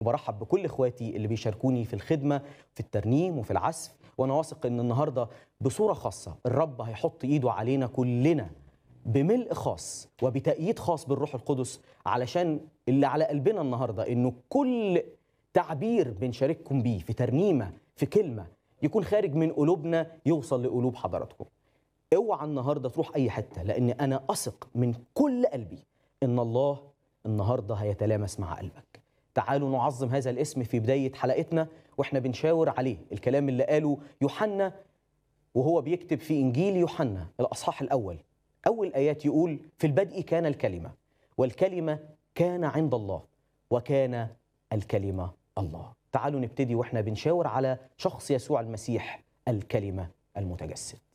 وبرحب بكل اخواتي اللي بيشاركوني في الخدمه في الترنيم وفي العزف وانا واثق ان النهارده بصوره خاصه الرب هيحط ايده علينا كلنا بملء خاص وبتأييد خاص بالروح القدس علشان اللي على قلبنا النهارده انه كل تعبير بنشارككم بيه في ترنيمه في كلمه يكون خارج من قلوبنا يوصل لقلوب حضراتكم. اوعى النهارده تروح اي حته لان انا اثق من كل قلبي ان الله النهارده هيتلامس مع قلبك. تعالوا نعظم هذا الاسم في بدايه حلقتنا واحنا بنشاور عليه الكلام اللي قاله يوحنا وهو بيكتب في انجيل يوحنا الاصحاح الاول اول ايات يقول في البدء كان الكلمه والكلمه كان عند الله وكان الكلمه الله تعالوا نبتدي واحنا بنشاور على شخص يسوع المسيح الكلمه المتجسد